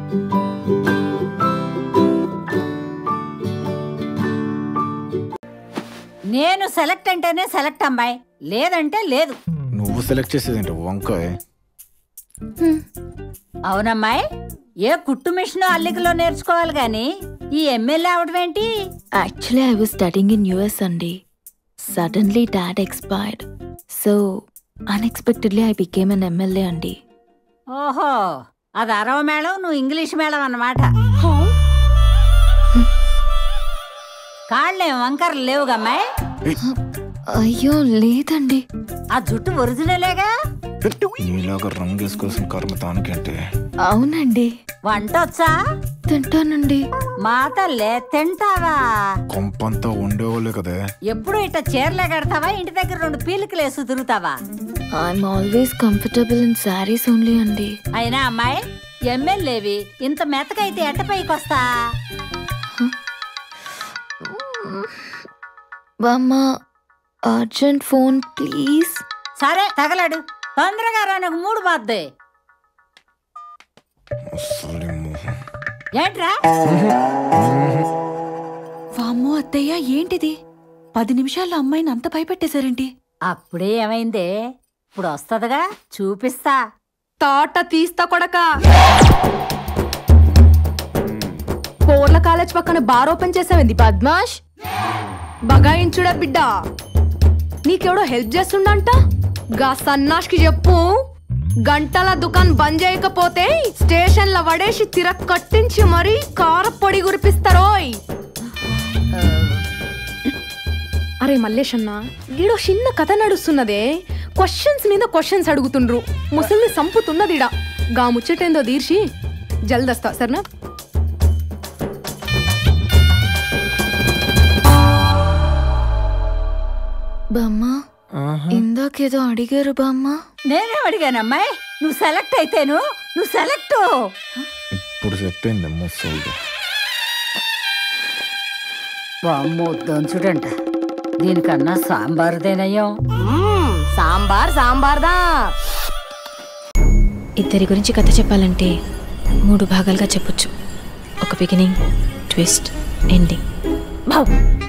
నేను సెలెక్ట్ అంటేనే సెలెక్ట్ అమ్మాయి లేదంటే లేదు నువ్వు సెలెక్ట్ చేసేదేంటి వంకాయ అవునమ్మాయి ఏ కుట్టు మిషన్ అల్లికలో నేర్చుకోవాలి గాని ఈ ఎమ్మెల్యే అవడం ఏంటి actually I was studying in US అండి suddenly dad expired so unexpectedly I became an MLA అండి ఓహో అది అరవ మేళం నువ్వు ఇంగ్లీష్ మేళం అన్నమాట కాళ్ళేం వంకరలు లేవుగమ్మాయి అయ్యో లేదండి ఆ జుట్టు ఒరిజినలేగా నీలాగా రంగు వేసుకోవాల్సిన కర్మ తానికంటే అవునండి వంట వచ్చా తింటానండి మా తల్లే తింటావా కొంపంతా ఉండేవాళ్ళే కదే ఎప్పుడు ఇట్ట చీరలే కడతావా ఇంటి దగ్గర రెండు పీలికలు వేసి తిరుగుతావా I'm always comfortable in saris only అండి అయినా అమ్మాయి ఎమ్మెల్యేవి ఇంత మెత్తకైతే ఎట్ట పైకొస్తా బామ్మ అర్జెంట్ ఫోన్ ప్లీజ్ సరే తగలడు తొందరగా రా నాకు మూడు బాద్దే అసలు మొహం ఏంట్రా వామ్మో అత్తయ్య ఏంటిది పది నిమిషాల్లో అమ్మాయిని అంత భయపెట్టేశారేంటి అప్పుడే ఏమైందే ఇప్పుడు వస్తదిగా చూపిస్తా తాట తీస్తా కొడక కోర్ల కాలేజ్ పక్కన బార్ ఓపెన్ చేసావింది పద్మాష్ బగాయించుడా బిడ్డ నీకెవడో హెల్ప్ చేస్తుండంట గా సన్నాష్కి చెప్పు గంటల దుకాన్ బంద్ చేయకపోతే స్టేషన్ల వడేసి తిర కట్టించి మరీ కారపొడి గురిపిస్తారోయ్ అరే మల్లేష్ అన్న ఈడో చిన్న కథ నడుస్తున్నదే క్వశ్చన్స్ మీద క్వశ్చన్స్ అడుగుతుండ్రు ముసలిని సంపుతున్నదిడా గా ముచ్చటేందో తీర్చి జల్దస్తా సరేనా బామ్మ ఇందాకేదో అడిగారు బామ్మ నేనేం అడిగానమ్మాయి నువ్వు సెలెక్ట్ అయితేను నువ్వు సెలెక్ట్ ఇప్పుడు సెట్ అయింది ముసలి వామ్మో దంచుడంట దీనికన్నా సాంబారుదేనయ్యం మ్మ్, సాంబార్ సాంబార్దా ఇద్దరి గురించి కథ చెప్పాలంటే మూడు భాగాలుగా చెప్పొచ్చు ఒక బిగినింగ్ ట్విస్ట్ ఎండింగ్